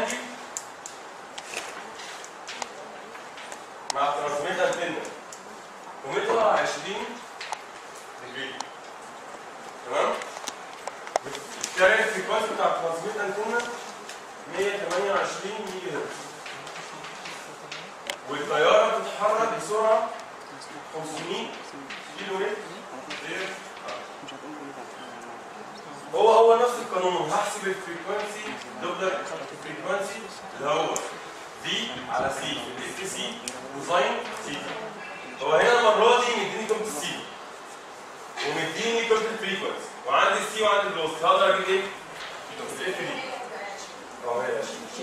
عندي مع ترانسميت انتنا قيمتها 20 ديجري تمام الكارنت فريكونسي بتاع الترانسميت انتنا 128 ميجا هرتز والطياره بتتحرك بسرعه 500 كيلو متر غير هو هو نفس القانون هحسب الفريكونسي دوبلر فريكونسي اللي هو في على سي في الاس سي كوزاين سيتا هو هنا المره دي مديني قيمه السي ومديني قيمه الفريكونسي وعندي السي وعندي الفيلوسيتي هقدر اجيب ايه؟ الاف دي اهو هي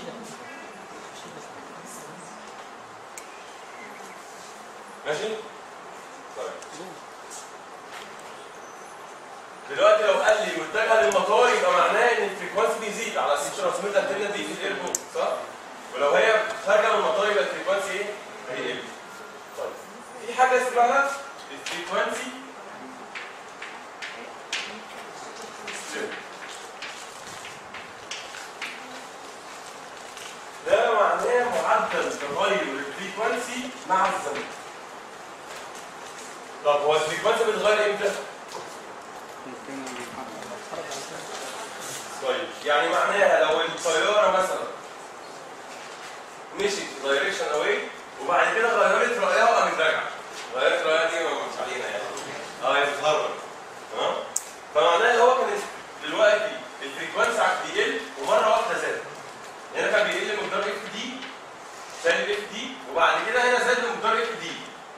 ماشي؟ طيب دلوقتي لو قال لي متجه للمطار يبقى معناه ان الفريكونسي بيزيد على اساس ترانسميتر التانية دي في الايربورت صح؟ ولو هي خارجه من المطار يبقى الفريكونسي ايه؟ هيقل. طيب في حاجه اسمها الفريكونسي ستيب. ده معناه معدل تغير الفريكونسي مع الزمن. طب هو الفريكونسي بتتغير امتى؟ طيب يعني معناها لو الطياره مثلا مشيت دايركشن اواي وبعد كده غيرت رايها وقامت راجعه غيرت رايها دي ما مش علينا يعني اه هي بتتهرب تمام فمعناها اللي هو كان دلوقتي الفريكونسي بيقل ومره واحده زاد هنا كان بيقل مقدار اف دي سالب اف دي وبعد كده هنا زاد مقدار اف دي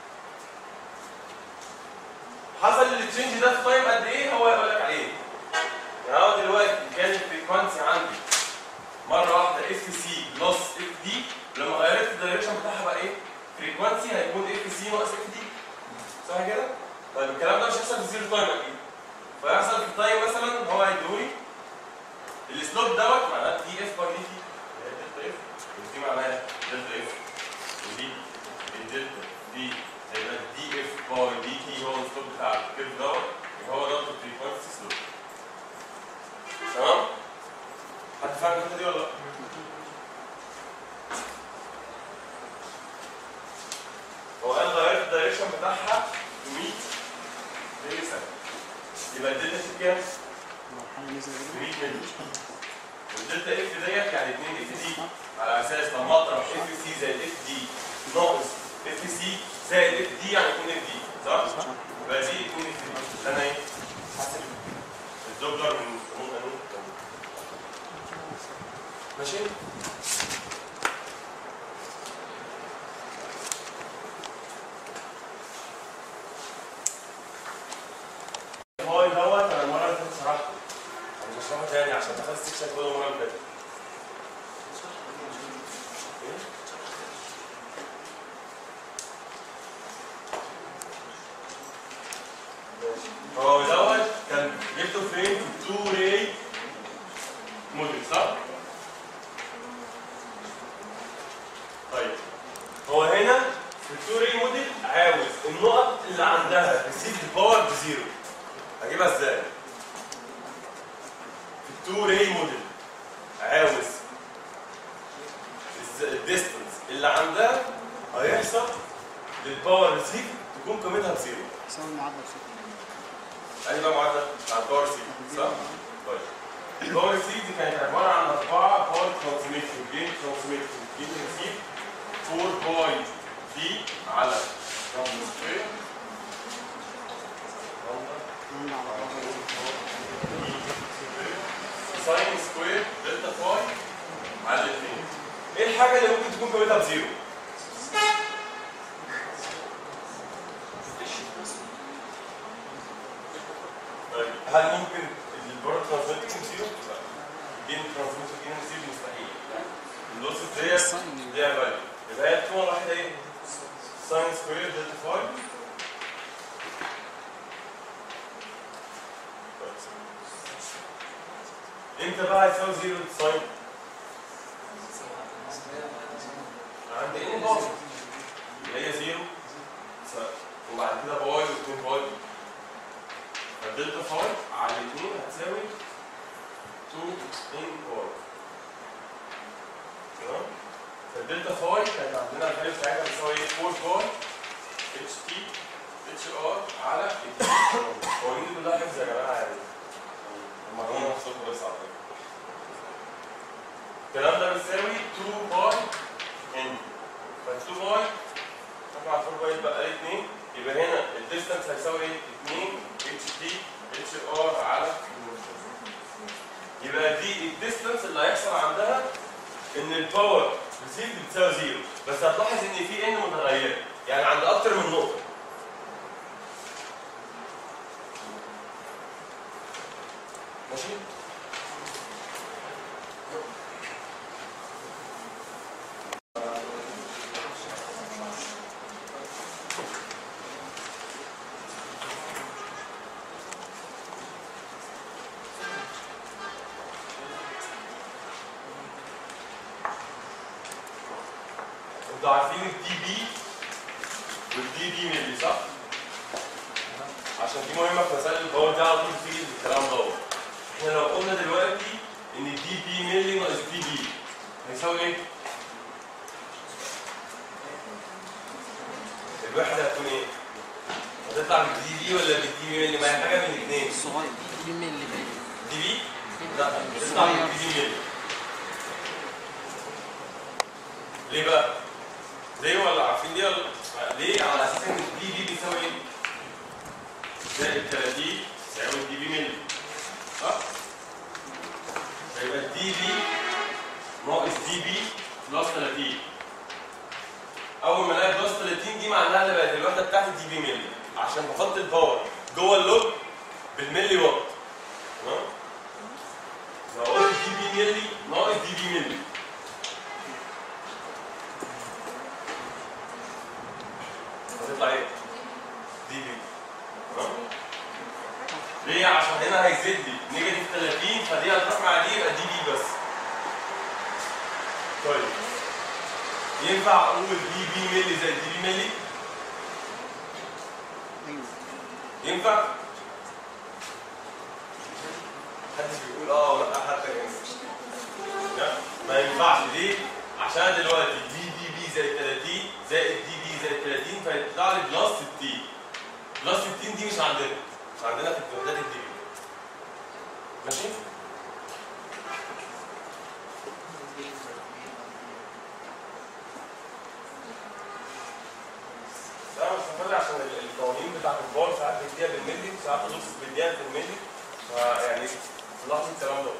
حصل التشينج ده في تايم قد ايه هو يقول لك عليه يعني هو دلوقتي كان الفريكونسي عندي مره واحده اف سي بلس اف دي لما غيرت الدايركشن بتاعها بقى ايه؟ فريكونسي هيكون اف سي ناقص اف دي صح كده؟ طيب الكلام ده مش هيحصل في زيرو تايم اكيد فيحصل في التايم مثلا هو هيدوري السلوب دوت معناه دي اف باي دي تي دلتا اف ودي معناها دلتا اف ودي الدلتا دي هيبقى دي اف باي دي تي هو السلوب بتاع الكيرف دوت يبقى هو دوت الفريكونسي سلوب تمام؟ حد فاهم الحته دي ولا لا؟ هو قال غيرت الدايركشن بتاعها 100 ملي ثانية يبقى الدلتا في كام؟ 100 ملي والدلتا اف ديت يعني 2 اف دي على اساس لما اطرح اف سي زائد اف دي ناقص اف سي زائد اف دي يعني 2 اف دي صح؟ يبقى دي 2 اف دي انا ايه؟ حاسب الدوبلر من قانون قانون القانون. ماشي؟ هاي دوت انا المره اللي فاتت شرحته انا مش هشرحه تاني عشان دخلت السكشن كله المره اللي فاتت إيه؟ هو دوت كان جبته فين في التو راي موديل صح؟ طيب هو هنا في التو راي موديل عاوز النقط اللي عندها ريسيف باور بزيرو هجيبها ازاي؟ في التو راي موديل عاوز الديستنس اللي عندها هيحصل للباور ريسيف تكون قيمتها بزيرو يساوي المعادلة بصفر أي بقى معادلة بتاع الباور سي صح؟ طيب الباور سي دي كانت عبارة عن أربعة باور ترانسميشن جين ترانسميشن جين ريسيف 4 باي دي على سكوير ساين سكوير دلتا فاي على الاثنين ايه الحاجة اللي ممكن تكون قيمتها بزيرو؟ طيب هل ممكن البار ترانسميت تكون زيرو؟ لا. الجين ترانسميت والجين زيرو مستحيل. اللوس ديت ليها فاليو. يبقى هي القيمة الواحدة ايه؟ ساين سكوير دلتا فاي امتى بقى هيساوي زيرو ساين؟ عند ان باور اللي هي زيرو س- وبعد كده باي واثنين باي فالدلتا فاي على الاثنين هتساوي 2 ان باي الدلتا فاي كانت عندنا الفاليو بتاعتها بتساوي ايه 4 باي اتش تي اتش ار على التي هو دي كلها حفظ يا جماعه يعني المعلومه محسوبه بس على فكره الكلام ده بيساوي 2 باي ان ف 2 باي طبعا 4 باي يبقى لي 2 يبقى هنا الديستانس هيساوي ايه 2 اتش تي اتش ار على يبقى دي الديستانس اللي هيحصل عندها ان الباور ريسيف بتساوي زيرو بس هتلاحظ ان في ان متغيره يعني عند اكتر من نقطه ماشي انتوا عارفين الدي بي والدي بي ملي صح؟ عشان دي مهمه في مسائل الباور دي على طول بتيجي الكلام دوت احنا لو قلنا دلوقتي ان الدي بي ملي ناقص دي بي هيساوي ايه؟ الوحده هتكون ايه؟ هتطلع بالدي بي ولا بالدي بي ملي؟ ما هي حاجه من الاثنين صغير دي ملي دي بي؟ لا تطلع بالدي بي ملي ليه بقى؟ ليه ولا عارفين ليه ولا ليه على اساس ان الدي بي بيساوي ايه؟ زائد 30 يساوي الدي بي ملي صح؟ فيبقى الدي بي ناقص دي بي بلس 30 اول ما الاقي بلس 30 دي معناها اللي بقت الوحده بتاعتي دي بي ملي عشان بحط الباور جوه اللوج بالملي وات تمام؟ لو قلت دي بي ملي ناقص دي بي ملي هتطلع ايه؟ دي بي تمام؟ ليه؟ عشان هنا هيزيد لي نيجاتيف 30 فدي هتروح مع دي يبقى دي بي بس. طيب ينفع اقول دي بي ملي زي دي بي ملي؟ ينفع؟ محدش بيقول اه ولا حتى ينفع. لا ما ينفعش ليه؟ عشان دلوقتي دي دي بي زي 30 زائد دي بي زي 30 فيطلع لي بلس 60 بلس 60 دي مش عندنا مش عندنا في الوحدات الدي بي ماشي؟ لا مش هنفرق عشان ال- القوانين بتاعت البار ساعات بيديها بالملي وساعات النص بيديها بالملي فيعني تلاحظوا الكلام ده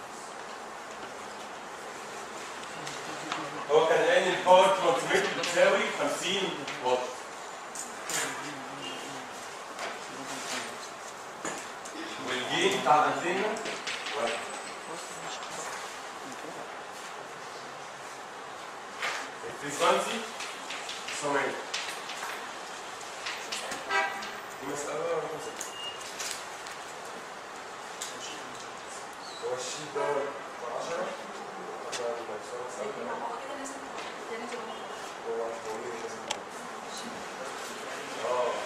هو كان قايل ان الباور ترانسميت بتساوي 50 واط والجين بتاع الانتنه واحد الفريكونسي ثواني دي مسألة ولا مسألة؟ هو الشيت ده 10 ولا مسألة؟ هو هو ايه مسألة؟ اه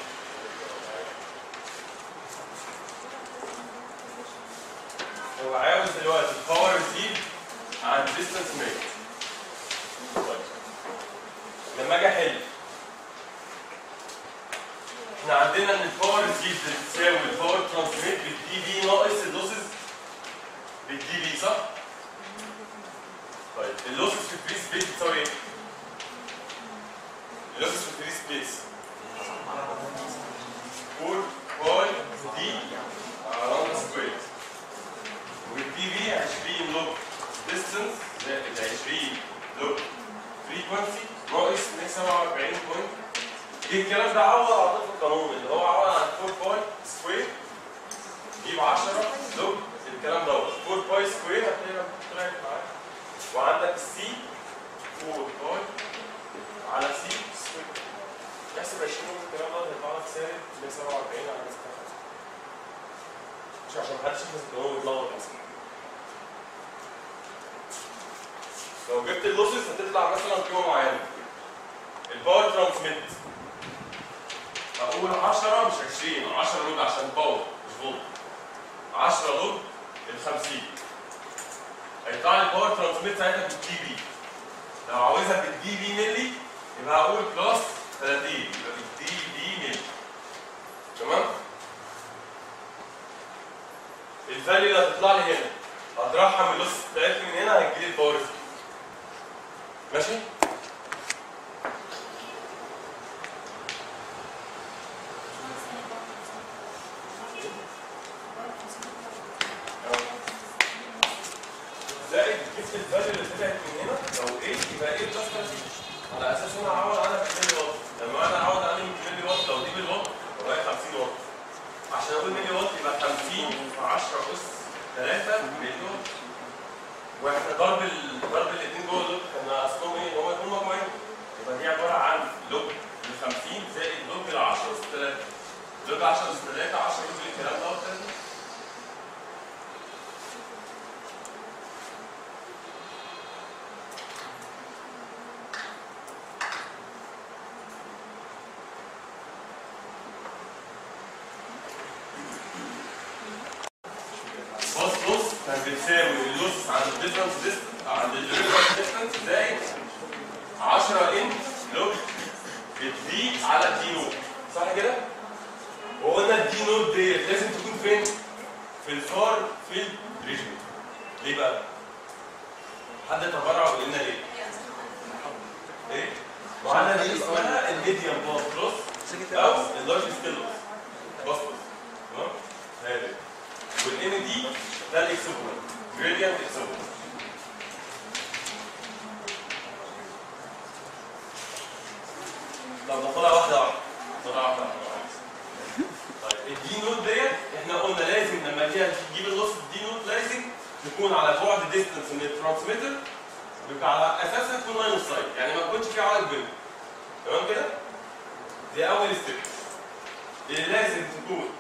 هو عاوز دلوقتي الباور يزيد عن ديستانس ميت طيب لما اجي احل احنا عندنا ان الباور يزيد بتساوي الباور ترانسميت بالدي بي ناقص اللوسز بالدي بي صح؟ طيب اللوسز في الفري سبيس بتساوي ايه؟ اللوسز في الفري سبيس 4 باي دي على سكوير والدي بي 20 لوج ديستنس زائد 20 لوج فريكونسي ناقص 147 بوينت ايه الكلام ده عوض على طول في القانون اللي هو عوض عن 4 باي سكوير جيب 10 لوج الكلام دوت 4 باي سكوير هتلاقيها طلعت معاك وعندك السي 4 باي على سي سكوير احسب 20 الكلام دوت هيطلع لك سالب 147 على 156 مش عشان محدش يحفظ القانون ويتلخبط مثلا لو جبت اللوسز هتطلع مثلا قيمه معينه الباور ترانسميت اقول 10 مش 20 10 لود عشان باور مش فولت 10 لود ال 50 هيطلع لي الباور ترانسميت ساعتها بالتي بي لو عاوزها بالدي بي ملي يبقى هقول بلس 30 يبقى بالدي بي ملي تمام الفاليو اللي هتطلع لي هنا هطرحها من اللوس بتاعتي من هنا هتجيلي الباور دي ماشي زائد جبت الفاليو اللي طلعت من هنا لو ايه يبقى ايه بلس 30 على اساس انا هعوض عنها بالملي واط لما انا اعوض عنها بالملي واط لو دي بالواط يبقى هي 50 واط عشان اقول ملي واط يبقى 50 في 10 اس 3 ملي واط واحنا ضرب ال... ضرب الاثنين جوه دول كان اصلهم ايه؟ هو يكون مجموعين يبقى دي عباره عن لوج ل 50 زائد لوج ل 10 اس 3 لوج 10 اس 3 10 لوج الكلام ده 3 بص بص كان بتساوي اللوس عند الديفرنس ديستنس عند الديفرنس ديستنس زائد 10 ان لوج بالدي على الدي نوت صح كده؟ وقلنا الدي نوت ديت لازم تكون فين؟ في الفار فيلد ريجن ليه بقى؟ حد تبرع ويقول لنا ليه؟ ايه؟ وعندنا دي اسمها الميديم باس لوس او اللارج سكيل لوس باس لوس تمام؟ هذا والان دي ده الاكسبوننت جريدينت اكسبوننت طب ناخدها واحده واحده ناخدها واحده واحده طيب الدي نوت ديت احنا قلنا لازم لما تيجي تجيب اللوس الدي نوت لازم تكون على بعد ديستنس من الترانسميتر يبقى على اساسها تكون لاين اوف سايت يعني ما تكونش في عائق بينهم تمام كده؟ دي اول ستيب اللي لازم تكون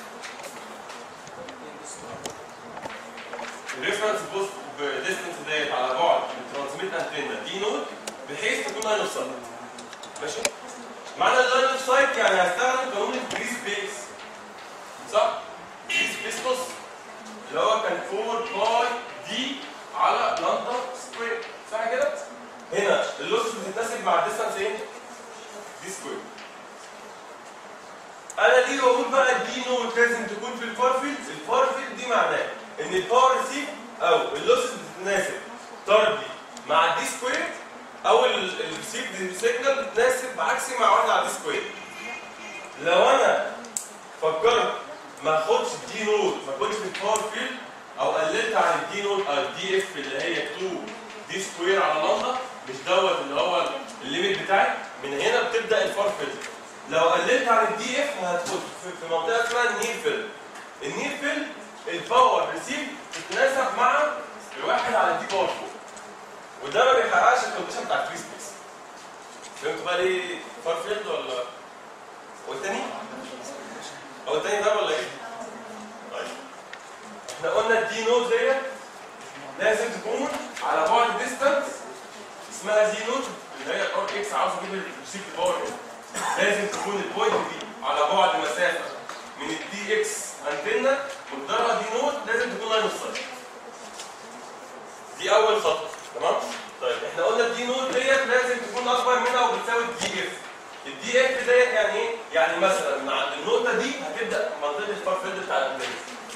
الريفرنس بوست ديستنس ديت على بعد الترانسميت انتنا دي نود بحيث تكون لاين اوف سايت ماشي معنى اللاين اوف سايت يعني هستخدم قانون الفري سبيس صح فري سبيس بص اللي هو كان 4 باي دي على لندا سكوير صح كده هنا اللوس بتتناسب مع الديستانس ايه دي سكوير انا ليه بقول بقى الدي نوت لازم تكون في الفار فيلد الفار فيلد دي معناه ان الباور ريسيف او اللوس بتتناسب طردي مع الدي سكوير او الريسيف سيجنال بتتناسب عكسي مع واحد على الدي سكوير لو انا فكرت ما اخدش الدي نوت ما اخدش في الباور فيلد او قللت عن الدي نوت او الدي اف اللي هي 2 دي سكوير على لندا مش دوت اللي هو الليميت بتاعي من هنا بتبدا الفار فيلد لو قللت عن الدي اف هتدخل في في منطقه اسمها النير فيلد النير فيلد الباور ريسيف تتناسب مع الواحد على الدي باور فوق وده ما بيحققش الكونديشن بتاع الفري سبيس فهمتوا بقى ليه فار فيلد ولا والتاني؟ هو التاني ده ولا ايه؟ طيب احنا قلنا الدي نوت ديت لازم تكون على بعد ديستانس اسمها دي نوت اللي هي الار اكس عاوز اجيب الريسيف باور لازم تكون البوينت دي على بعد مسافه من الدي اكس انتنا مقدارها دي نوت لازم تكون لاين اوف سايت دي اول خطوه تمام طيب احنا قلنا الدي نوت ديت لازم تكون اكبر منها وبتساوي الدي اف الدي اف ديت يعني ايه يعني مثلا من عند النقطه دي هتبدا منطقه الفار فيلد بتاع الانتنا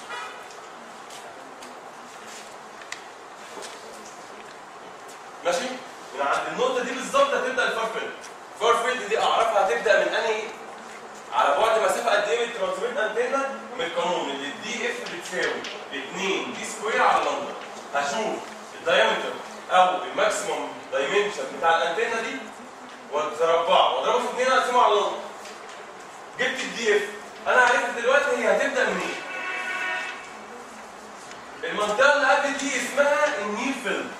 ماشي من عند النقطه دي بالظبط هتبدا الفار فيلد الفار فيلد دي اعرفها هتبدا من انهي على بعد مسافه قد ايه من الترانسميت انتنا من القانون اللي الدي اف بتساوي 2 دي سكوير على لندن هشوف الدايمتر او الماكسيموم دايمنشن بتاع الانتنا دي واتربعه واضربه في 2 اقسمه على لندن جبت الدي اف انا عرفت دلوقتي هي هتبدا منين المنطقه اللي قبل دي اسمها النيل فيلم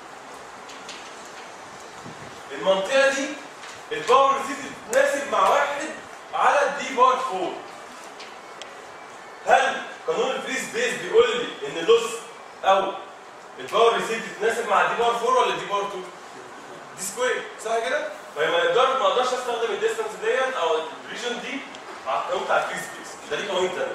المنطقه دي الباور ريسيت تتناسب مع واحد على الدي بار 4 هل قانون الفري سبيس بيقول لي ان اللوس او الباور ريسيت تتناسب مع الدي بار 4 ولا الدي بار 2 دي سكوير صح كده فما يقدر ما اقدرش استخدم الديستانس ديت او الريجن دي مع القانون بتاع الفري سبيس ده ليه قوانين تاني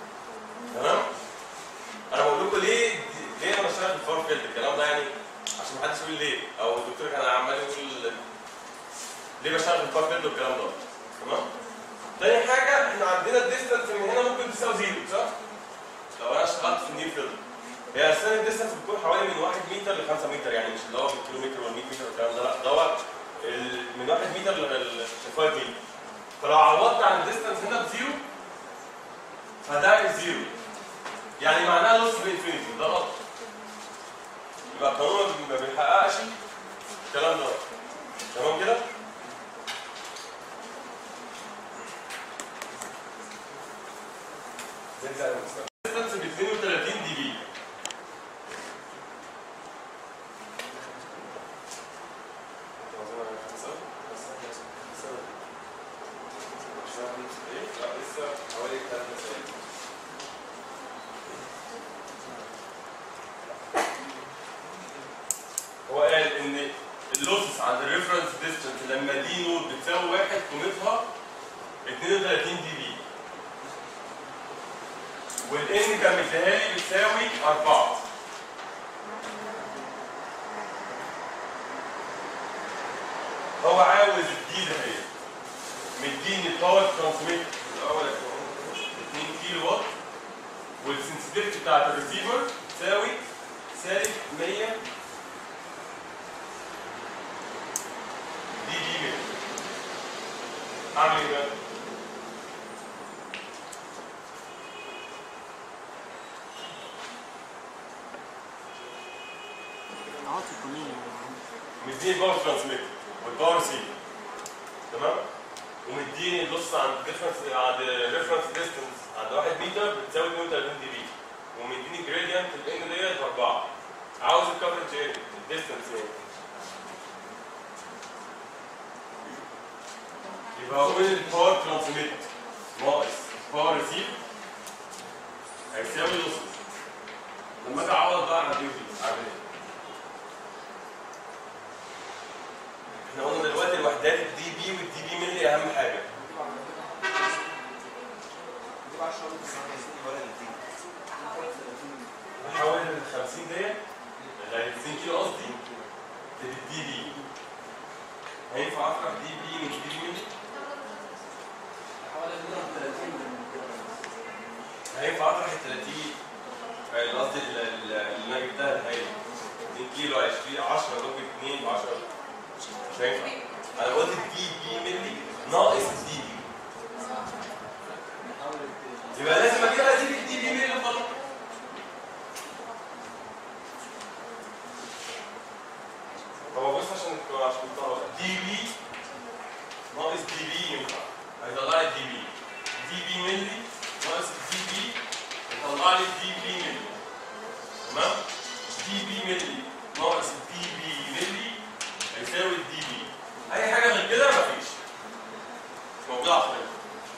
تمام انا بقول لكم ليه ليه انا بشتغل في الفار فيلد الكلام ده يعني عشان محدش يقول ليه او الدكتور كان عمال يقول ليه بشتغل في البارت والكلام ده تمام تاني حاجه احنا عندنا الديستنس من هنا ممكن تساوي زيرو صح؟ لو انا اشتغلت في النير فيلد هي اساسا الديستنس بتكون حوالي من 1 متر ل 5 متر يعني مش اللي هو بالكيلومتر ولا 100 متر والكلام ده لا دوت ال- من 1 متر ل 5 متر فلو عوضت عن الديستنس هنا بزيرو فده زيرو يعني معناها نص الانفينيتي ده غلط يبقى القانون ما بيحققش الكلام ده تمام كده؟ ديستنس ب 32 دي بي هو قال ان اللوسس عند الريفرنس ديستنس لما دي نود بتساوي واحد قيمتها 32 دي بي والان كان مديها لي بتساوي 4 هو عاوز الدي ده هي مديني الباور ترانسميت الاول 2 كيلو وات والسنسيتيفيتي بتاعت الريسيفر تساوي سالب 100 دي دي متر اعمل ايه بقى؟ عاطي قانون مديني الباور ترانسميت والباور سي تمام ومديني النص عند ديفرنس عند ريفرنس ديستنس عند 1 متر بتساوي 32 دي بي ومديني جريدينت الان ديت 4 عاوز الكفرج ايه؟ الديستنس ايه؟ يبقى هو الباور ترانسميت ناقص باور ريسيف هيساوي نص لما اجي اعوض بقى عن دي ودي اعمل ايه؟ احنا قلنا دلوقتي الوحدات الدي بي والدي بي ملي اهم حاجه بحاول ال 50 ديت ال 20 كيلو قصدي للدي بي هينفع اطرح دي بي من دي بي ملي؟ هينفع اطرح ال 30 آه، قصدي ال- ال- اللي انا جبتها الهاي 2 كيلو 20 10 ممكن 2 ب 10 مش هينفع انا قلت الدي بي ملي ناقص الدي بي يبقى لازم اجيب اجيب الدي بي ملي فقط هو بص عشان عشان تطلع دي بي ناقص دي بي ينفع هيطلع لي دي بي دي بي ملي ناقص دي بي يطلع لي دي بي ملي تمام دي بي ملي ناقص دي بي ملي هيساوي الدي بي اي حاجه غير كده مفيش مش موجوده على الخريطه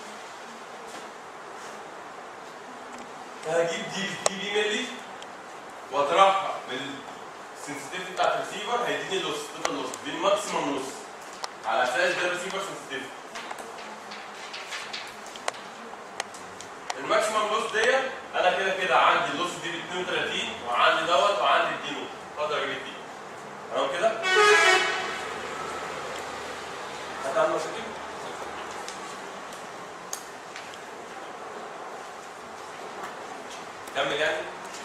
فهجيب دي دي بي ملي واطرحها من السنسيتيفيتي بتاعت الريسيفر هيديني لوس توتال لوس دي الماكسيمم لوس على اساس ده الريسيفر سنسيتيفيتي الماكسيمم لوس ديت انا كده كده عندي اللوس دي ب 32 وعندي دوت وعندي الدي نوت اقدر اجيب الدي تمام كده؟ هتعمل مشاكل؟ كمل يعني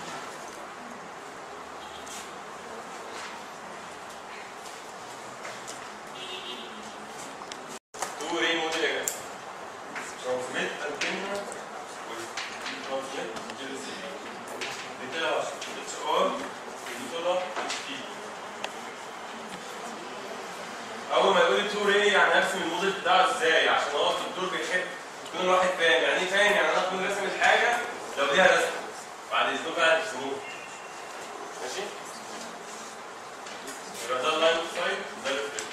تو ري موديل يا جماعه ترانسميت انتنا وترانسميت جلسي دي طلع اتش ار ودي طلع اتش تي اول ما يقول لي تو ري يعني ارسم الموديل بتاعه ازاي عشان هو الدكتور بيحب يكون الواحد فاهم يعني ايه فاهم يعني انا اكون راسم الحاجه لو ليها رسم بعد اذنكم بقى ترسموها ماشي يبقى ده اللاين اوف سايت ده الريفلكت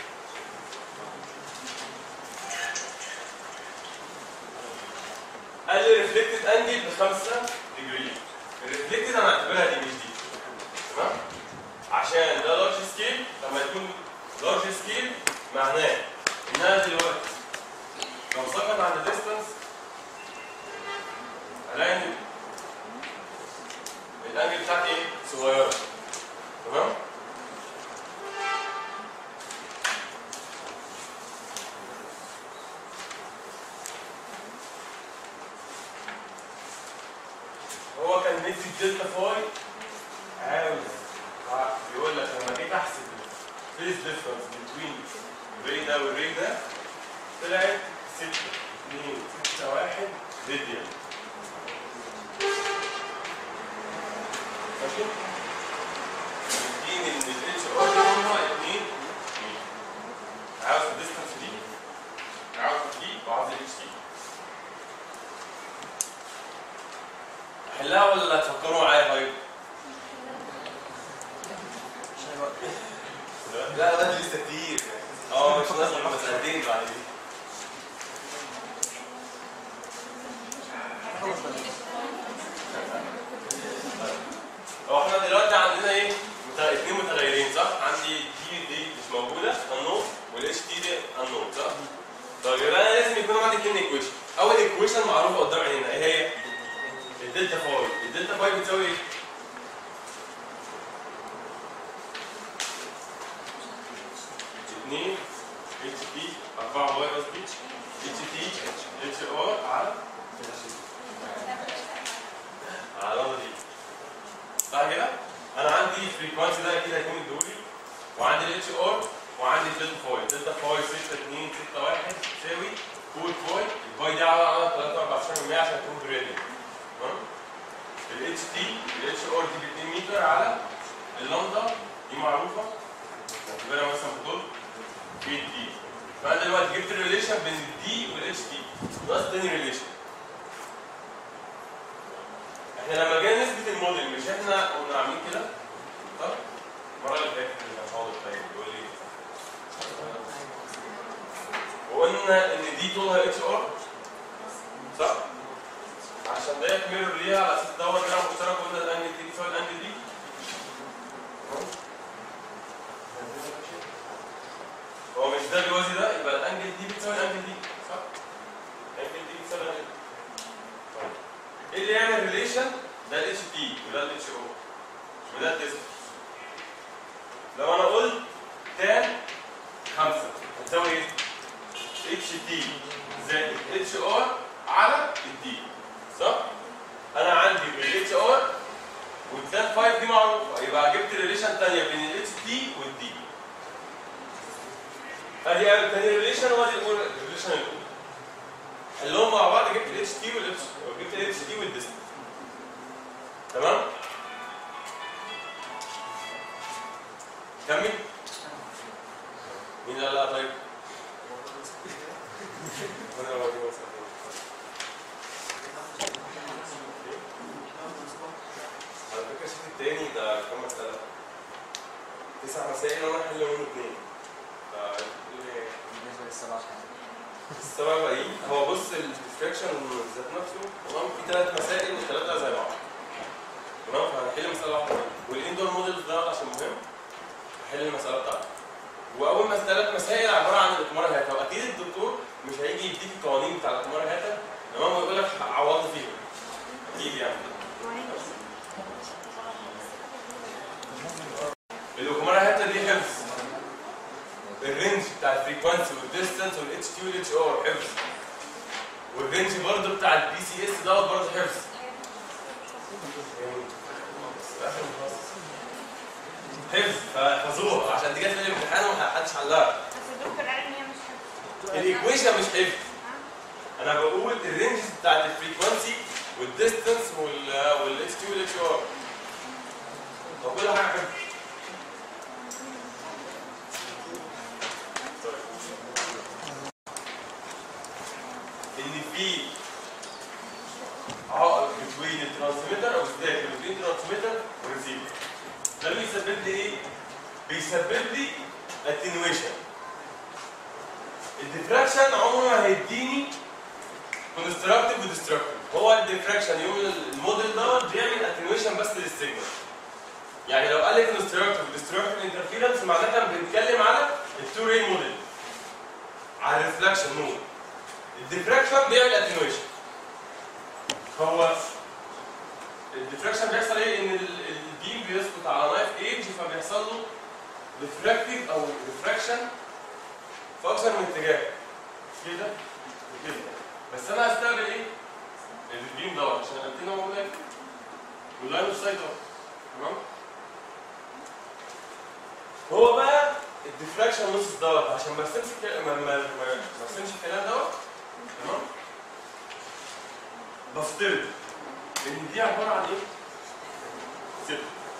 قال لي ريفلكتد انجل ب 5 ديجري الريفلكتد انا اعتبرها دي مش دي تمام عشان ده لارج سكيل لما يكون لارج سكيل معناه ان انا دلوقتي لو سقط عند ديستانس الاقي ان الانجل بتاعتي ايه؟ صغيره تمام الدلتا فاي عاوز بيقول لك لما جيت احسب الفيز ديفرنس بين الري ده والري ده طلعت 6 2 6 1 راديان ماشي؟ مديني ان الاتش ار هما 2 عاوز الديستنس دي عاوز دي وعاوز الاتش دي احلها ولا تفكروا معايا طيب؟ لا لا لسه كتير اه مش نازل مسألتين بعد دي هو احنا دلوقتي عندنا ايه؟ مت- اتنين متغيرين صح؟ عندي تي دي مش موجوده النون والاتش تي دي النون صح؟ طيب يبقى انا لازم يكون عندي اتنين ايكويشن اول ايكويشن معروفه قدام عينينا ايه هي؟ الدلتا فاي الدلتا فاي بتساوي ايه؟ اتنين اتش تي 4 واي قصدي اتش تي اتش ار على على دي صح كده؟ انا عندي الفريكونسي ده اكيد هيكون الدوري وعندي الاتش ار وعندي الدلتا فاي الدلتا فاي 6 2 6 1 تساوي 4 فاي الفاي دي على 3 14 عشان تكون بريدنج تمام؟ الاتش تي الاتش ار دي ب 2 متر على اللامدا دي معروفه نعتبرها مثلا بطول في الدي فانا دلوقتي جبت الريليشن بين الدي والاتش دي ناقص تاني ريليشن احنا لما جينا نثبت الموديل مش احنا قلنا عاملين كده صح؟ المره اللي فاتت اللي كان حاضر طيب بيقول لي وقلنا ان دي طولها اتش ار صح؟ عشان ده ميرور ليها على اساس دور جرام مشترك قلنا الانجل دي تساوي الانجل دي هو مش ده بيوازي ده يبقى الانجل دي بتساوي الانجل دي صح؟ الانجل دي بتساوي الانجل دي طيب. ايه اللي يعمل ريليشن؟ ده الاتش تي وده الاتش او وده الديستنس لو انا قلت تان 5 هتساوي ايه؟ اتش تي زائد اتش ار على الدي صح؟ انا عندي الاتش ار والتان 5 دي معروفه يبقى جبت ريليشن ثانيه بين الاتش تي والدي ادي قابل تاني ريليشن وادي الاول الريليشن الاولى اللي هم مع بعض جبت الاتش تي والاتش جبت الاتش تي والديستنس تمام كمل مين قال لا طيب وانا راضي مثلا على فكره الشيت التاني ده كام مساله تسع مسائل وانا احل منه اثنين بالنسبه للسبعه السبب ايه؟ هو بص الديستراكشن ذات نفسه تمام في ثلاث مسائل والثلاثه زي بعض. تمام فهنحل مساله واحده والاندور موديل ده عشان مهم هحل المساله بتاعته. واول ما ثلاث مسائل عباره عن الاقمار هاتا واكيد الدكتور مش هيجي يديك القوانين بتاع الاقمار هاتا تمام ويقول لك عوضت فيهم. اكيد يعني. الاقمار هاتا دي حفظ. الرينج بتاع الفريكونسي والديستنس والاتش تي والاتش ار حفظ والرينج برضه بتاع البي سي اس دوت برضه حفظ حفظ فحفظوها عشان دي جت في الامتحان وما حدش حلها بس الدكتور قال ان هي مش حفظ الايكويشن مش حفظ انا بقول الرينج بتاعت الفريكونسي والديستنس والاتش تي والاتش ار طب كل حاجه حفظ ان في عائق بين الترانسميتر او السلاك بين الترانسميتر والريسيفر ده اللي بيسبب لي ايه؟ بيسبب لي اتنويشن الديفراكشن عمره ما هيديني كونستراكتيف وديستركتيف هو الديفراكشن يوم الموديل ده بيعمل اتنويشن بس للسيجنال يعني لو قال لي كونستراكتيف وديستركتيف انترفيرنس معناتها بنتكلم على التو ري موديل على الريفلكشن مود الديفراكشن بيعمل اتنويشن هو الديفراكشن بيحصل ايه ان ال- البيم بيسقط على نايف ايدج فبيحصل له ريفراكتيف او ريفراكشن في اكثر من اتجاه كده وكده بس انا هستقبل ايه؟ البيم دوت عشان الانتنه موجوده هنا. واللاين اوف سايت اهو تمام هو بقى الديفراكشن نص دوت عشان ما ارسمش الك- ما ما ما ما ارسمش الكلام دوت تمام بفترض ان دي عباره عن ايه؟ ستة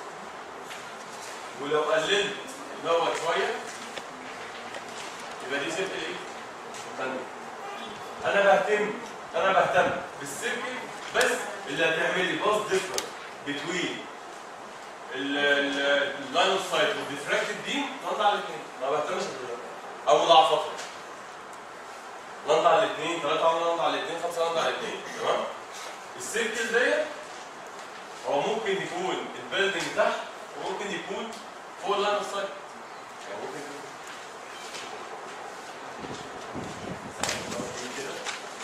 ولو قللت دوت شويه يبقى دي ست ايه؟ ثانية انا بهتم انا بهتم بالسيركل بس اللي هتعمل لي باص ديفرنس بتوين اللاين اوف سايت والديفراكتد دي نقطع على الاثنين ما بهتمش بده او مضاعفاتها نقطع على الاثنين ثلاثة نقطع على الاثنين خمسة نقطع على الاثنين تمام السيركل ديت هو ممكن يكون البيلدنج تحت وممكن يكون فوق اللاين اوف سايت يعني ممكن يكون كده.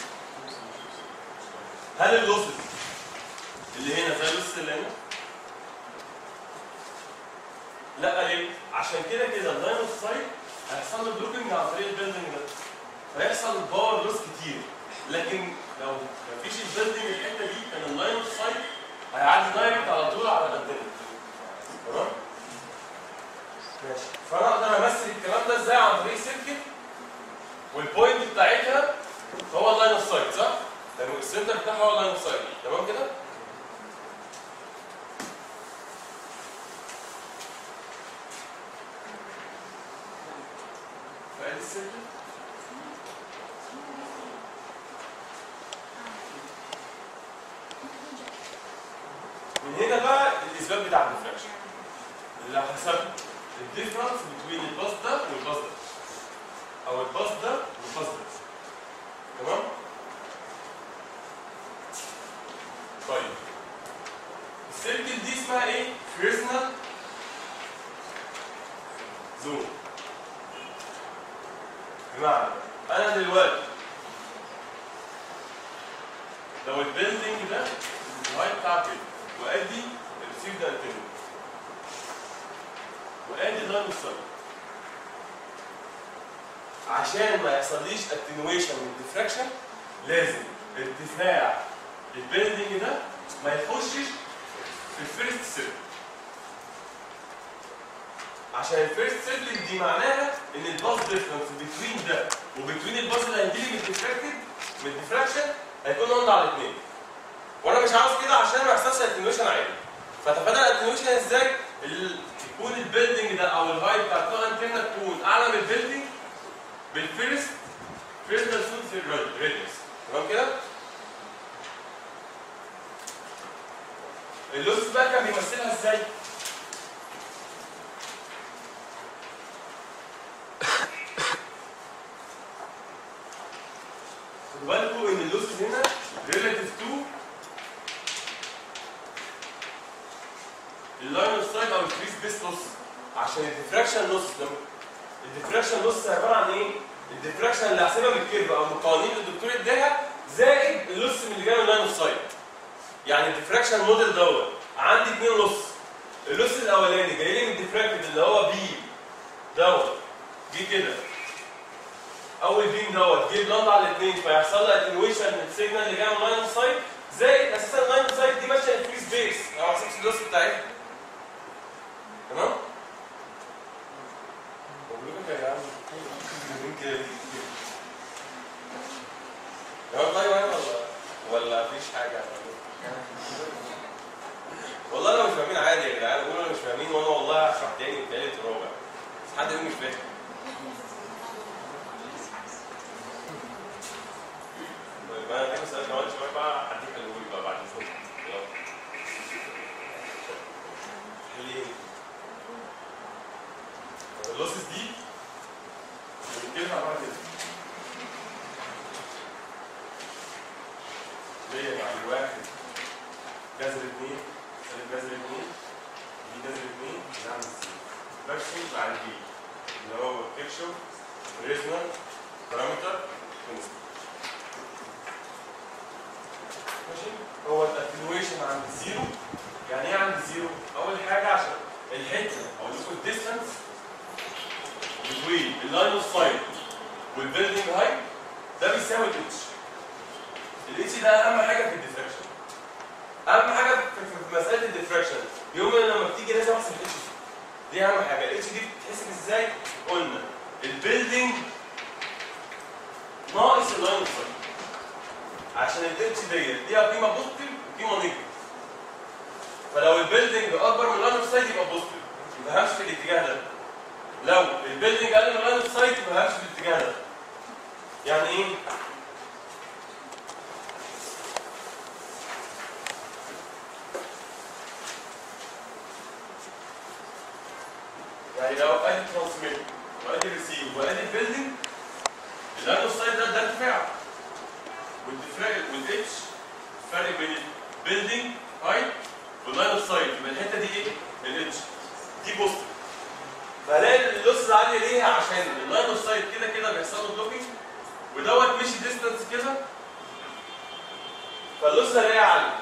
هل اللوسز اللي هنا زي اللوسز اللي هنا؟ لا ليه؟ عشان كده كده اللاين اوف سايت هيحصل له بلوكينج عن طريق البيلدنج ده فيحصل باور لوس كتير لكن لو مفيش البيلدنج الحته دي كان اللاين اوف سايت هيعدي دايركت على طول على الانتنه تمام؟ ماشي فانا اقدر امثل الكلام ده ازاي عن طريق سيركت والبوينت بتاعتها هو اللاين اوف سايت صح؟ تمام السنتر بتاعها هو اللاين اوف سايت تمام كده؟ فادي السنتر من هنا بقى الاثبات بتاع الديفراكشن اللي حسبت الديفرنس بين الباص ده والباص ده او الباص ده والباص ده تمام طيب السيركل دي اسمها ايه فيرسنال زون بمعنى انا دلوقتي لو البيلدينج ده الهايت بتاع كده وادي الريسيف ده انتنه وادي اللاين اوف سايت عشان ما يحصليش اتنويشن من الديفراكشن لازم ارتفاع البيلدينج ده ما يخشش في الفيرست سيركل عشان الفيرست سيركل دي معناها ان الباس ديفرنس بتوين ده وبتوين الباس اللي هيجيلي من الديفراكتد من الديفراكشن هيكون اون على الاثنين وانا مش عاوز كده عشان ما يحصلش اتنويشن عالي فتفادى الاتنويشن ازاي؟ ال- يكون البيلدينج ده او الهايت بتاع الطاقه انتنا تكون اعلى من البيلدينج بالفيرست فيرست سود ريديوس تمام كده؟ اللوس بقى كان بيمثلها ازاي؟ خدوا بالكم ان اللوس هنا ريلاتيف تو اللاين اوف سايت او الفري سبيس لوس عشان الديفراكشن لوس ده الديفراكشن لوس عباره عن ايه؟ الديفراكشن اللي هحسبها من الكيرف او من القوانين اللي الدكتور اداها زائد اللوس من اللي جاي من اللاين اوف سايت يعني الديفراكشن موديل دوت عندي اثنين لوس اللوس الاولاني جاي لي من الديفراكتد اللي هو بي دوت جه كده اول بيم دوت جه بلند على الاثنين فيحصل لها اتنويشن من السيجنال اللي جاي من اللاين اوف سايت زائد اساسا اللاين اوف سايت دي ماشيه الفري سبيس لو ما حسبتش اللوس بتاعتها تمام؟ بقول لكم يا جدعان ممكن كده يا والله ولا ولا مفيش حاجه والله لو مش فاهمين عادي يا جدعان قولوا انا مش فاهمين وانا والله هشرح تاني وتالت ورابع بس حد يقول مش فاهم طيب انا كده سالت كمان شويه بقى حد يحلوا لي بقى بعد الفوق يلا ليه؟ طب اللوسز دي بنتكلم عن كده ليه مع الواحد جذر اثنين سالب جذر اثنين دي جذر اثنين نعمل سي بكشف مع البي اللي هو كيرشوف ريزنال بارامتر كونستنت ماشي هو الاتنويشن عند زيرو يعني ايه عند زيرو؟ اول حاجه عشان الحته او الديستانس بين اللاين اوف سايت والبيلدنج هايت ده بيساوي الاتش الاتش ده اهم حاجه في الديفراكشن اهم حاجه في, في, في مساله الديفراكشن يوم أنا لما بتيجي لازم احسب الاتش دي دي اهم حاجه الاتش دي بتتحسب ازاي قلنا البيلدينج ناقص اللاين اوف سايت عشان الاتش ديت ليها قيمه بوزيتيف وقيمه نيجاتيف فلو البيلدينج اكبر من اللاين اوف سايت يبقى بوزيتيف يبقى همشي في الاتجاه ده لو البيلدينج اقل من اللاين اوف سايت يبقى همشي في الاتجاه ده يعني ايه؟ يعني لو ادي ترانسميت وادي ريسيف وادي البيلدينج اللاين اوف سايت ده ده ارتفاع والدفاع والاتش الفرق بين البيلدينج هايت واللاين اوف سايت يبقى الحته دي ايه؟ الاتش دي بوست فهلاقي اللوس عاليه ليه؟ عشان اللاين اوف سايت كده كده بيحصل له بلوكينج ودوت مشي ديستانس كده فاللوس هلاقيه عالي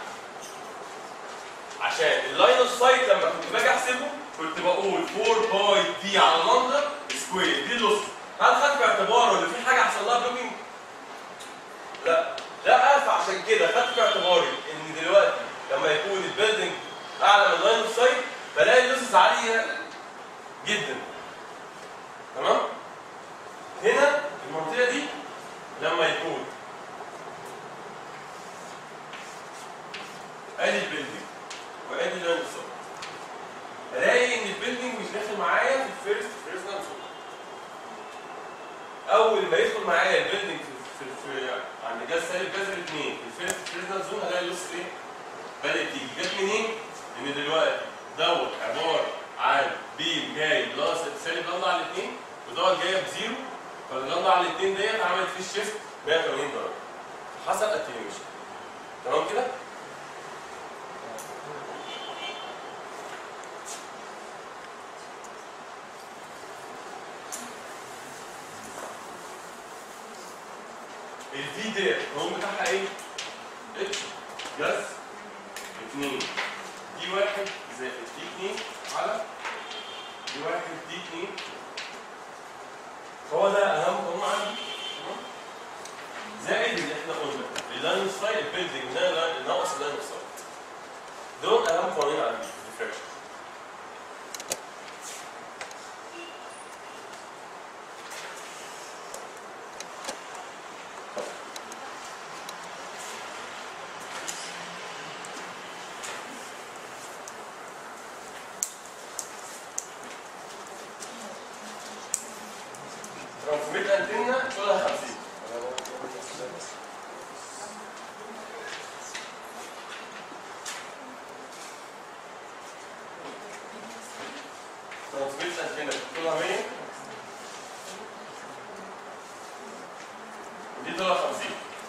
عشان اللاين اوف سايت لما كنت باجي احسبه كنت بقول 4 باي دي على لندا سكوير دي اللوس هل خدت باعتباره ان في حاجه حصل لها بلوكينج؟ لا لا فعشان كده خدت في اعتباري ان دلوقتي لما يكون البيلدنج اعلى من اللاين اوف سايت بلاقي اللوسز عاليه جدا تمام؟ هنا المنطقه دي لما يكون ادي البيلدنج وادي اللاين اوف سايت الاقي ان البيلدنج مش داخل معايا في الفيرست فريزنال زون اول ما يدخل معايا البيلدنج في في, في عند جاز سالب جذر 2 في الفيرست فريزنال زون هلاقي اللوس ايه؟ بدات تيجي جت منين؟ ان دلوقتي دوت عباره عن بيم جاي بلس سالب لندا على الاثنين ودوت جايه بزيرو فاللندا على الاثنين ديت عملت فيه الشيفت 180 درجه حصل اتنيويشن تمام كده؟ الفي ديت القانون بتاعها ايه؟ اتش جاز 2 دي واحد زائد دي 2 على دي واحد دي 2 هو ده اهم قانون عندي تمام؟ زائد اللي احنا قلنا اللاين سايد البيلدنج ده ناقص اللاين سايد دول اهم قوانين عندي في الديفراكشن ترانسميت انتنا طولها 50 ترانسميت انتنا طولها 100 ودي طولها 50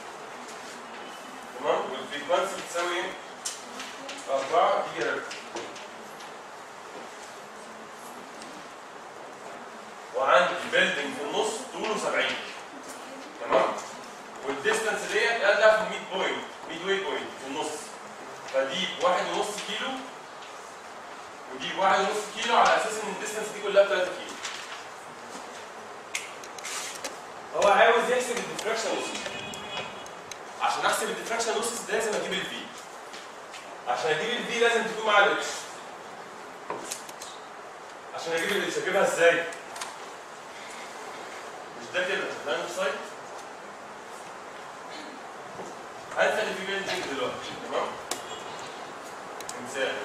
تمام والفريكونسي بتساوي ايه؟ 4 جيجا هرتز وعندي بيلدنج في النص طوله 70 تمام والديستانس ديت ادى في 100 بوينت 100 واي بوينت في النص فدي بواحد ونص كيلو ودي بواحد ونص كيلو على اساس ان الديستانس دي كلها 3 كيلو هو عاوز يحسب الديفراكشن لوسز عشان احسب الديفراكشن لوسز لازم اجيب الفي عشان اجيب الفي لازم تكون مع الاتش عشان اجيب الاتش اجيبها ازاي؟ مش ده كده ده سايت هات اللي في بيلدينج دلوقتي تمام مثال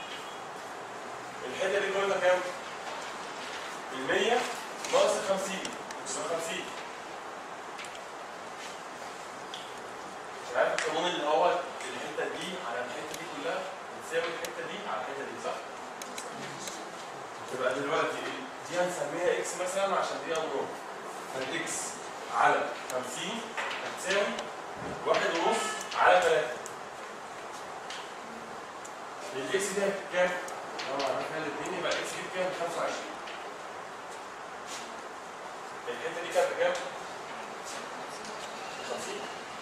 الحته دي قلنا كام؟ ال 100 ناقص ال 50 يبقى 50 مش عارف القانون اللي هو الحته دي على الحته دي كلها بتساوي الحته دي على الحته دي صح؟ يبقى دلوقتي دي هنسميها اكس مثلا عشان دي امرون فالاكس على 50 هتساوي واحد ونص على 3 الاكس دي كام؟ طبعا عرفنا الاثنين يبقى الاكس دي بكام؟ 25 الحته دي كانت بكام؟ 50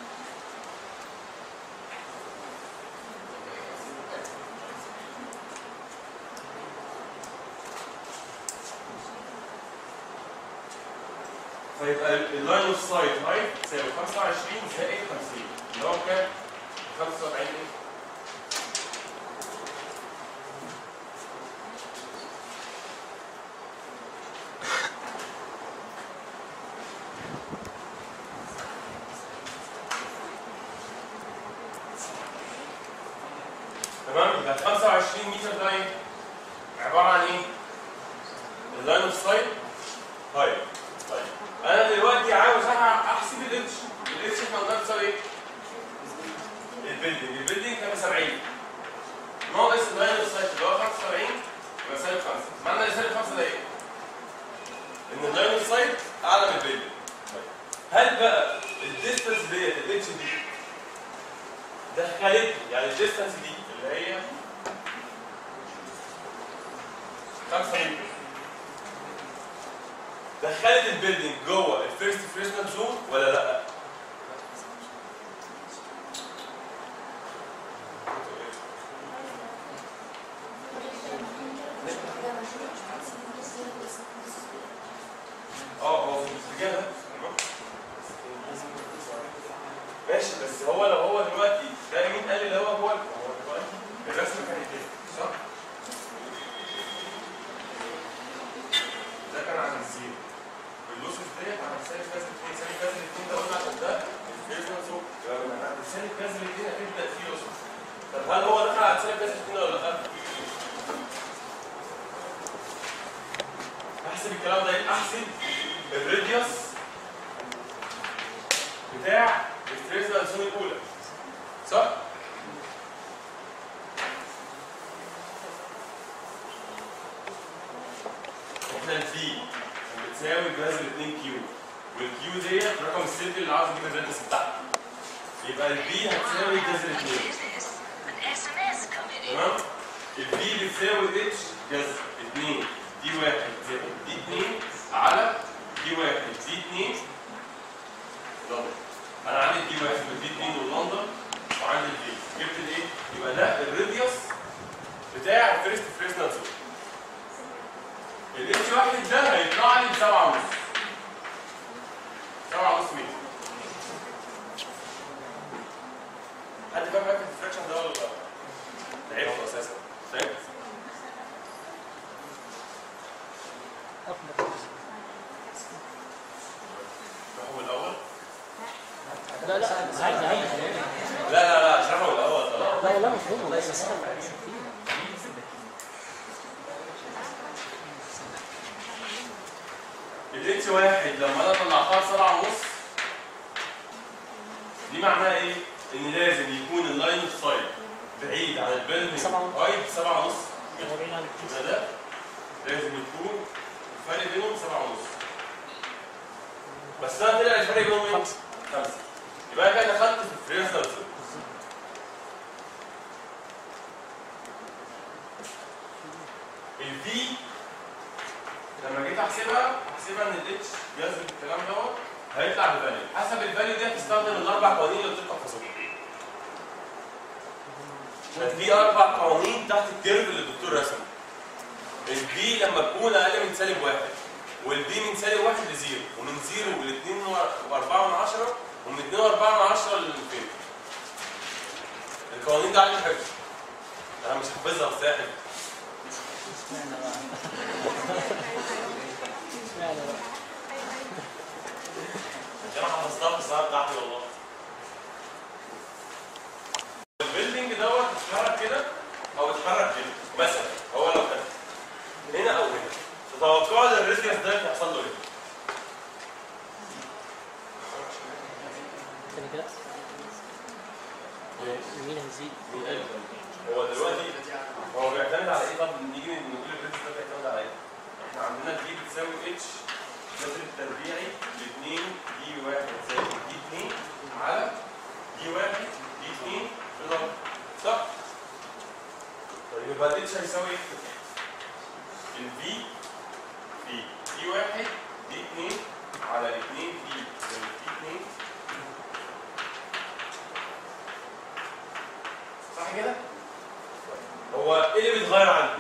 فيبقى اللاين اوف سايت هايت تساوي 25 زائد 50 اللي هو كام؟ 75 ايه؟ متر ده ايه؟ عباره عن ايه؟ اللاين اوف سايت هاي طيب انا دلوقتي عاوز أح- احسب الاتش الاتش احنا قلنا بتساوي ايه؟ البيلدنج البيلدنج كان 70 ناقص اللاين اوف سايت اللي هو 75 يبقى سالب 5 معنى ان سالب 5 ده ايه؟ ان اللاين اوف سايت اعلى من البيلدنج هل بقى الديستنس ديت الاتش دي دخلت يعني الديستنس دي اللي هي 5 متر دخلت البيلدينج جوه الفيرست فريشنال زون ولا لا؟ اه هو في الاتجاه ده ماشي بس هو لو هو دلوقتي ده مين قال اللي هو هو هو دلوقتي الرسم كان كده صح؟ ده كان عن الزيرو واللوسس ديت عن سالب كذا 2 سالب كذا 2 ده قلنا عشان ده الفيرجن زون يبقى من عند سالب كذا 2 هتبدا فيه لوسس طب هل هو دخل على سالب كذا 2 ولا لا؟ احسب الكلام ده يبقى احسب الراديوس بتاع الفريزنال زون الاولى صح؟ احنا الفي بتساوي جذر 2 كيو والكيو ديت رقم السلبي اللي عاوز اجيب الراديوس بتاعها يبقى البي هتساوي جذر 2 تمام؟ البي بتساوي اتش جذر 2 دي 1 زائد دي 2 على دي 1 دي 2 ضرب انا عندي دي 1 ودي 2 واللندن وعندي البي جبت الايه؟ يبقى ده الراديوس بتاع الفيرست فريزنال زون الاتش واحد ده هيطلع لي ب 7 ونص 7 ونص متر حد فاهم حاجه في الفراكشن ده ولا لا؟ تعبت اساسا فاهم؟ هو الاول لا لا عادي عادي لا لا لا اشرحه الاول طبعا لا والله مفهوم بس الاتش واحد لما انا طلعتها سبعة ونص دي معناها ايه؟ ان لازم يكون اللاين اوف سايت بعيد عن البيلدنج سبعة ونص. هايت سبعة ونص هو بعيد عن الكيس. يبقى ده لازم يكون الفرق بينهم سبعة ونص بس ده طلع الفرق بينهم ايه؟ خمسة. خمسة يبقى انا كده دخلت في الفريزنال زون الفي لما جيت احسبها احسبها ان الاتش جذب الكلام دوت هيطلع بفاليو حسب الفاليو دي هتستخدم الاربع قوانين اللي قلت لكم احفظوهم في اربع قوانين تحت الكيرف اللي الدكتور رسمه البي لما تكون اقل من سالب واحد والبي من سالب واحد لزيرو ومن زيرو لاثنين واربعة من عشرة ومن اتنين واربعة من عشرة للفين القوانين دي عليك حفظ انا مش حافظها بس هي حفظ اشمعنى بقى؟ اشمعنى بقى؟ انا حفظتها في السنه بتاعتي والله البيلدينج دوت اتحرك كده او اتحرك كده مثلا هو لو كان هنا او هنا تتوقعوا ان الريديوس ده هيحصل له ايه؟ تاني كده مين هيزيد؟ بيقل. هو دلوقتي هو بيعتمد على ايه طب نيجي نقول الريديوس ده بيعتمد على ايه؟ احنا عندنا دي بتساوي اتش الجذر التربيعي ل 2 دي 1 زائد دي 2 على دي 1 دي 2 بالظبط صح؟ طيب يبقى الاتش هيساوي ايه؟ الفي في دي 1 دي 2 على 2 دي زائد دي 2 صح كده؟ هو ايه اللي بيتغير عندي؟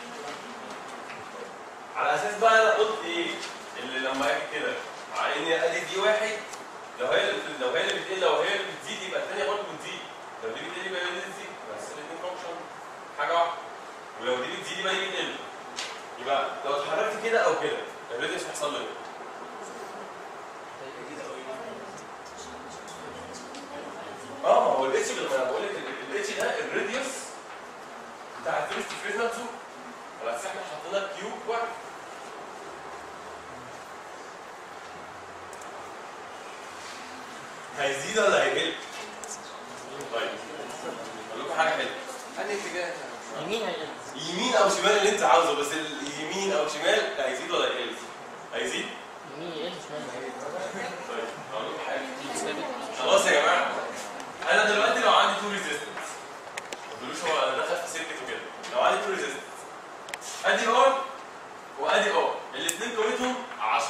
على اساس بقى انا قلت ايه؟ اللي لما اجي كده على ان ادي دي واحد لو هي اللي لو هي اللي بتقل لو هي اللي بتزيد يبقى الثانيه برضه بتزيد لو دي بتقل يبقى دي بتزيد بس الاثنين فانكشن حاجه واحده ولو دي بتزيد يبقى دي بتقل يبقى لو اتحركت كده او كده الريديوس هيحصل له ايه؟ اه ما هو الاتش اللي انا بقول لك الاتش ده الراديوس بتاع الفيرست فيز نفسه بس احنا حطينا كيو واحد هيزيد ولا هيقل؟ طيب اقول لكم حاجه حلوه انهي اتجاه يمين هيقل يمين او شمال اللي انت عاوزه بس اليمين او شمال هيزيد ولا هيقل؟ هيزيد؟ يمين يقل شمال هيقل. طيب اقول لكم حاجه خلاص يا جماعه انا دلوقتي لو عندي تو ريزيستنس ما تقولوش هو انا دخل في سكه وكده لو عندي تو ريزيستنس ادي ار وادي ار الاثنين قيمتهم 10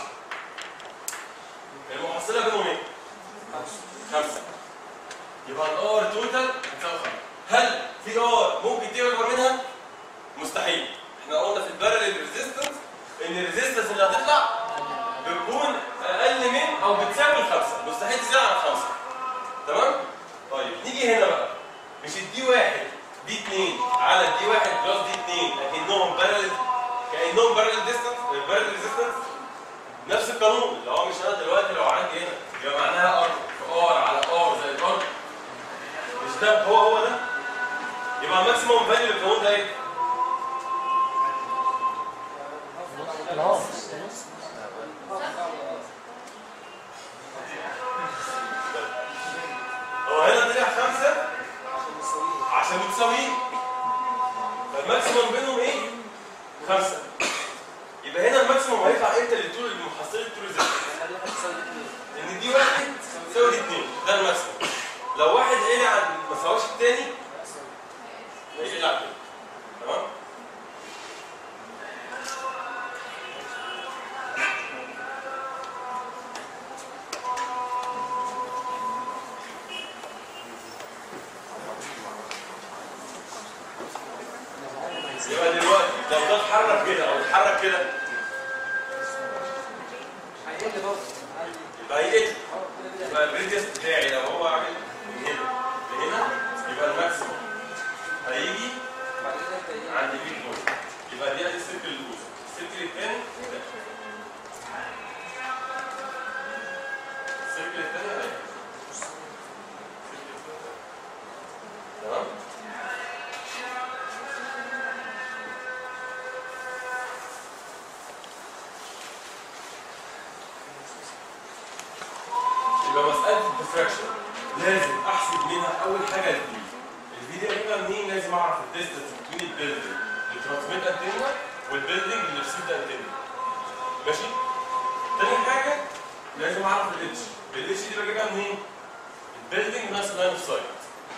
المحصله بينهم ايه؟ خمسه يبقى الار توتال هتساوي خمسه هل في ار ممكن تبقى اكبر منها؟ مستحيل احنا قلنا في البارل ريزيستنس ان الريزيستنس اللي هتطلع بتكون اقل من او بتساوي الخمسه مستحيل تزيد عن خمسه تمام طيب نيجي هنا بقى مش الدي واحد دي 2 على الدي واحد بلس دي 2 لكنهم بارل كانهم بارل ديستنس بارل ريزيستنس نفس القانون اللي هو مش انا دلوقتي لو عندي هنا يبقى معناها ار في ار على ار زي ار مش ده هو هو ده يبقى الماكسيموم فاليو للقانون ده ايه؟ نص نص هو هنا طلع خمسه عشان متساويين فالماكسيموم بينهم ايه؟ خمسه يبقى هنا الماكسيموم هيطلع امتى للطول المحصله الطول ريزيستنس ان دي واحد تساوي دي اتنين ده الماكسيموم لو واحد قلع عن ما سواش التاني هيقل على التاني تمام؟ يبقى دلوقتي لو ده اتحرك كده او اتحرك كده هيقل برضه يبقى هيقل يبقى الريديوس بتاعي لو هو عامل من هنا لهنا يبقى الماكسيموم هيجي بعد كده يبدا عند البيت بوينت يبقى دي ادي السيركل الاولى السيركل الثاني ده السيركل الثاني هيك تمام يبقى مسألة الديفراكشن لازم أحسب منها أول حاجة الفي الفي دي أجيبها منين؟ لازم أعرف الديستنس بين البيلدنج الترانسميت أنتينا والبيلدنج اللي ريسيفد أنتينا ماشي؟ تاني حاجة لازم أعرف الاتش الاتش دي بجيبها منين؟ البيلدنج ناقص لاين اوف سايت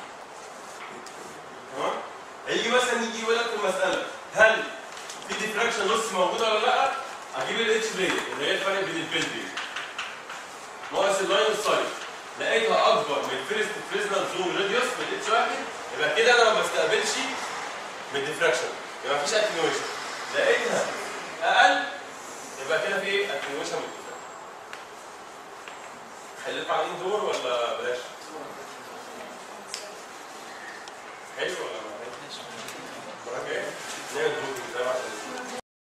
تمام؟ هيجي مثلا يجي يقول لك في المسألة هل في ديفراكشن لوس موجودة ولا لأ؟ هجيب الاتش ديت اللي هي الفرق بين البيلدنج ناقص اللاين اوف سايت لقيتها اكبر من الفيرست فريزنال زون راديوس من الاتش واحد يبقى كده انا ما بستقبلش من الديفراكشن يبقى مفيش اتنيويشن لقيتها اقل يبقى كده في ايه اتنيويشن من الديفراكشن حليت على دور ولا بلاش؟ حلو ولا ما حلو؟ المره الجايه نعمل دور زي ما